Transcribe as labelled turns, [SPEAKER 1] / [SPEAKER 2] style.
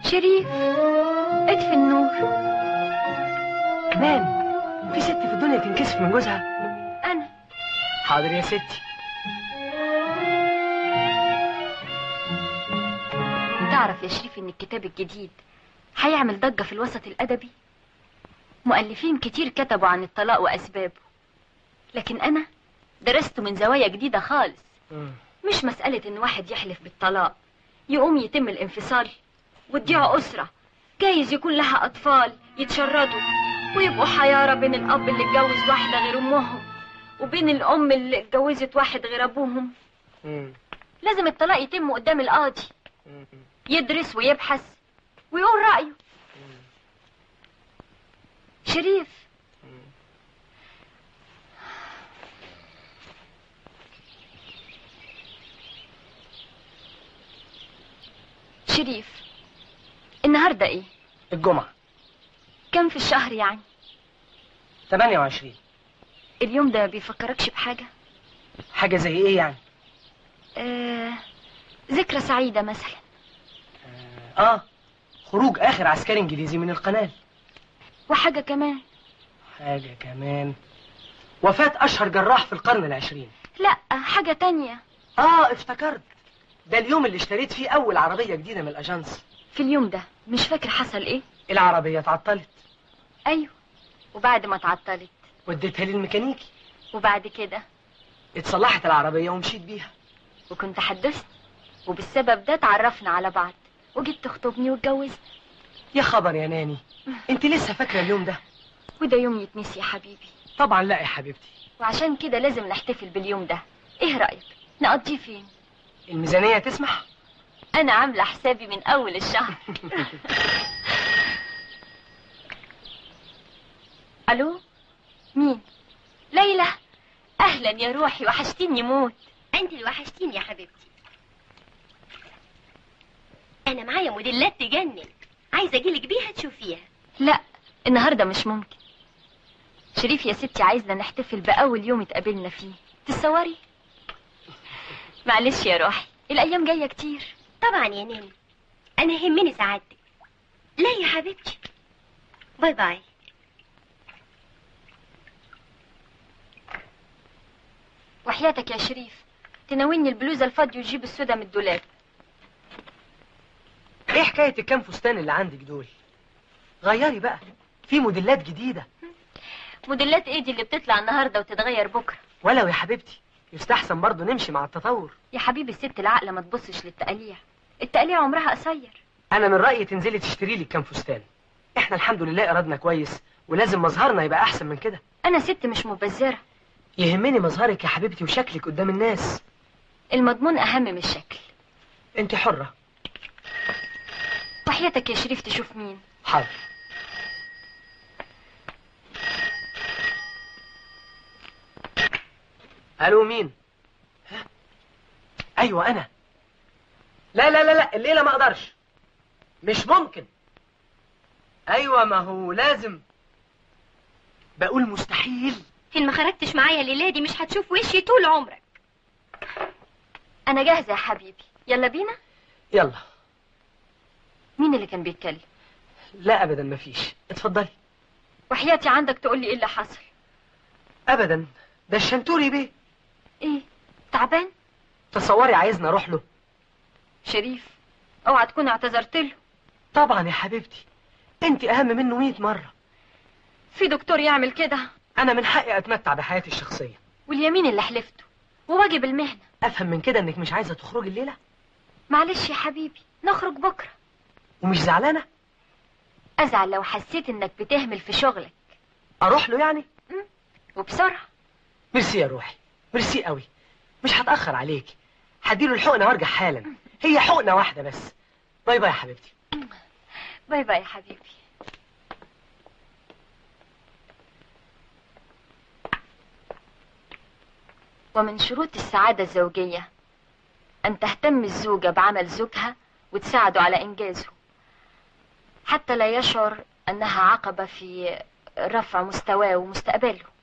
[SPEAKER 1] شريف اطفي النور
[SPEAKER 2] كمان في ست في الدنيا تنكسف من جوزها
[SPEAKER 1] انا
[SPEAKER 2] حاضر يا ستي
[SPEAKER 1] تعرف يا شريف ان الكتاب الجديد هيعمل ضجة في الوسط الادبي مؤلفين كتير كتبوا عن الطلاق واسبابه لكن انا درسته من زوايا جديدة خالص
[SPEAKER 2] مم.
[SPEAKER 1] مش مسألة ان واحد يحلف بالطلاق يقوم يتم الانفصال وتضيع أسرة جايز يكون لها أطفال يتشردوا ويبقوا حيارة بين الأب اللي اتجوز واحدة غير أمهم وبين الأم اللي اتجوزت واحد غير أبوهم
[SPEAKER 2] مم.
[SPEAKER 1] لازم الطلاق يتم قدام القاضي
[SPEAKER 2] مم.
[SPEAKER 1] يدرس ويبحث ويقول رأيه شريف شريف النهاردة ايه؟
[SPEAKER 2] الجمعة
[SPEAKER 1] كم في الشهر يعني؟
[SPEAKER 2] 28
[SPEAKER 1] اليوم ده بيفكركش بحاجة؟
[SPEAKER 2] حاجة زي ايه يعني؟
[SPEAKER 1] آه ذكرى سعيدة مثلا
[SPEAKER 2] اه خروج اخر عسكري انجليزي من القناة
[SPEAKER 1] وحاجة كمان
[SPEAKER 2] حاجة كمان وفاة اشهر جراح في القرن العشرين
[SPEAKER 1] لا حاجة تانية
[SPEAKER 2] اه افتكرت ده اليوم اللي اشتريت فيه اول عربية جديدة من الاجانس
[SPEAKER 1] في اليوم ده مش فاكر حصل ايه؟
[SPEAKER 2] العربية اتعطلت
[SPEAKER 1] ايوه وبعد ما اتعطلت
[SPEAKER 2] وديتها للميكانيكي
[SPEAKER 1] وبعد كده
[SPEAKER 2] اتصلحت العربية ومشيت بيها
[SPEAKER 1] وكنت حدثت وبالسبب ده اتعرفنا على بعض وجيت تخطبني واتجوزنا
[SPEAKER 2] يا خبر يا ناني انت لسه فاكرة اليوم ده
[SPEAKER 1] وده يوم يتنسي يا حبيبي
[SPEAKER 2] طبعا لا يا حبيبتي
[SPEAKER 1] وعشان كده لازم نحتفل باليوم ده ايه رأيك نقضيه فين
[SPEAKER 2] الميزانية تسمح
[SPEAKER 1] انا عاملة حسابي من اول الشهر الو مين ليلى اهلا يا روحي وحشتيني موت
[SPEAKER 3] انت اللي وحشتيني يا حبيبتي انا معايا موديلات تجنن عايزه اجيلك بيها تشوفيها
[SPEAKER 1] لا النهارده مش ممكن شريف يا ستي عايزنا نحتفل باول يوم اتقابلنا فيه تتصوري معلش يا روحي الايام جايه كتير
[SPEAKER 3] طبعا يا ناني انا يهمني سعادتك لا يا حبيبتي باي باي
[SPEAKER 1] وحياتك يا شريف تناولني البلوزه الفاضيه وتجيب السودا من الدولاب
[SPEAKER 2] ايه حكاية الكام فستان اللي عندك دول غيري بقى في موديلات جديدة
[SPEAKER 1] موديلات ايه دي اللي بتطلع النهارده وتتغير بكره
[SPEAKER 2] ولو يا حبيبتي يستحسن برضه نمشي مع التطور
[SPEAKER 1] يا حبيبي الست العاقله ما تبصش للتقاليع التقاليع عمرها قصير
[SPEAKER 2] انا من رأيي تنزلي تشتري لي كام فستان احنا الحمد لله ارادنا كويس ولازم مظهرنا يبقى احسن من كده
[SPEAKER 1] انا ست مش مبذره
[SPEAKER 2] يهمني مظهرك يا حبيبتي وشكلك قدام الناس
[SPEAKER 1] المضمون اهم من الشكل
[SPEAKER 2] انت حرة
[SPEAKER 1] وحياتك يا شريف تشوف مين
[SPEAKER 2] حاضر الو مين ها؟ ايوه انا لا لا لا لا الليله ما اقدرش مش ممكن ايوه ما هو لازم بقول مستحيل
[SPEAKER 3] ان ما خرجتش معايا الليله دي مش هتشوف وشي طول عمرك
[SPEAKER 1] انا جاهزه يا حبيبي يلا بينا
[SPEAKER 2] يلا
[SPEAKER 1] مين اللي كان بيتكلم
[SPEAKER 2] لا ابدا ما فيش اتفضلي
[SPEAKER 1] وحياتي عندك تقول لي ايه اللي حصل
[SPEAKER 2] ابدا ده الشنتوري بيه
[SPEAKER 1] ايه تعبان
[SPEAKER 2] تصوري عايزني اروح له
[SPEAKER 1] شريف اوعى تكون اعتذرت له
[SPEAKER 2] طبعا يا حبيبتي انت اهم منه 100 مره
[SPEAKER 1] في دكتور يعمل كده
[SPEAKER 2] انا من حقي اتمتع بحياتي الشخصيه
[SPEAKER 1] واليمين اللي حلفته وواجب المهنه
[SPEAKER 2] افهم من كده انك مش عايزه تخرجي الليله
[SPEAKER 1] معلش يا حبيبي نخرج بكره
[SPEAKER 2] ومش زعلانه
[SPEAKER 1] ازعل لو حسيت انك بتهمل في شغلك
[SPEAKER 2] اروح له يعني
[SPEAKER 1] وبسرعه
[SPEAKER 2] ميرسي يا روحي ميرسي قوي مش هتاخر عليك هديله الحقنه وارجع حالا هي حقنه واحده بس باي باي يا حبيبتي
[SPEAKER 1] باي باي يا حبيبي ومن شروط السعادة الزوجية أن تهتم الزوجة بعمل زوجها وتساعده على إنجازه حتى لا يشعر أنها عقبة في رفع مستواه ومستقبله